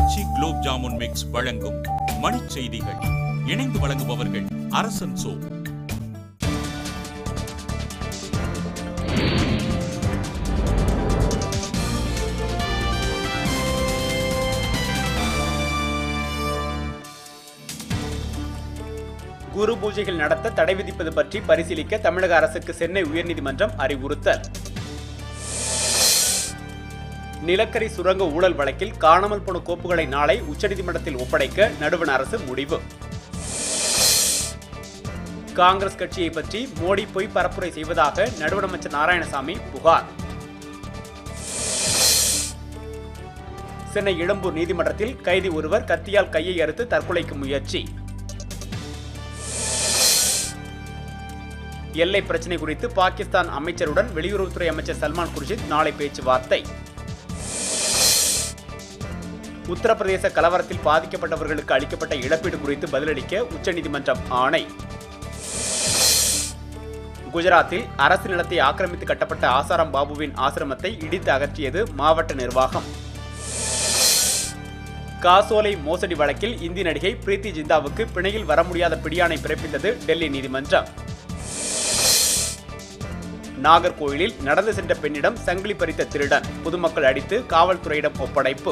ஆச்சி gulab jamun mix வழங்கும் மணிச் செய்திகள் இணைந்து வழங்குபவர்கள் அரசன் சோ குரு பூஜைகள் நடத்த தடை விதிப்பது பற்றி பரிசீலிக்க தமிழக அரசுக்கு சென்னை உயர்நீதிமன்றம் அறிவுறுத்தல் நிலக்கரி சுரங்க ஊழல் வழக்கில் காணாமல் போன கோப்புகளை நாளை உச்சநீதிமன்றத்தில் ஒப்படைக்க நடுவண் அரசு முடிவு காங்கிரஸ் கட்சியை பற்றி மோடி பொய் பரப்புரை செய்வதாக நடுவண் அமைச்சர் நாராயணசாமி புகார் சென்னை இளம்பூர் நீதிமன்றத்தில் கைதி ஒருவர் கத்தியால் கையை அறுத்து தற்கொலைக்கு முயற்சி எல்லை பிரச்சினை குறித்து பாகிஸ்தான் அமைச்சருடன் வெளியுறவுத்துறை அமைச்சர் சல்மான் குர்ஷித் நாளை பேச்சுவார்த்தை உத்தரப்பிரதேச கலவரத்தில் பாதிக்கப்பட்டவர்களுக்கு அளிக்கப்பட்ட இழப்பீடு குறித்து பதிலளிக்க உச்சநீதிமன்றம் ஆணை குஜராத்தில் அரசு நிலத்தை ஆக்கிரமித்து கட்டப்பட்ட ஆசாராம் பாபுவின் ஆசிரமத்தை இடித்து அகற்றியது மாவட்ட நிர்வாகம் காசோலை மோசடி வழக்கில் இந்தி நடிகை பிரீத்தி ஜிந்தாவுக்கு பிணையில் வர முடியாத பிடியாணை பிறப்பித்தது டெல்லி நீதிமன்றம் நாகர்கோயிலில் நடந்து சென்ற பெண்ணிடம் சங்கிலி பறித்த திருடன் பொதுமக்கள் அடித்து காவல்துறையிடம் ஒப்படைப்பு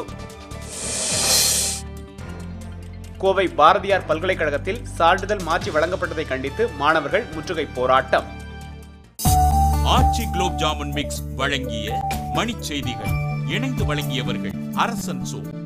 கோவை பாரதியார் பல்கலைக்கழகத்தில் சான்றிதழ் மாற்றி வழங்கப்பட்டதை கண்டித்து மாணவர்கள் முற்றுகை போராட்டம் ஆச்சி குலோப் ஜாமுன் மிக்ஸ் வழங்கிய மணிச் செய்திகள் இணைந்து வழங்கியவர்கள் அரசன் சோ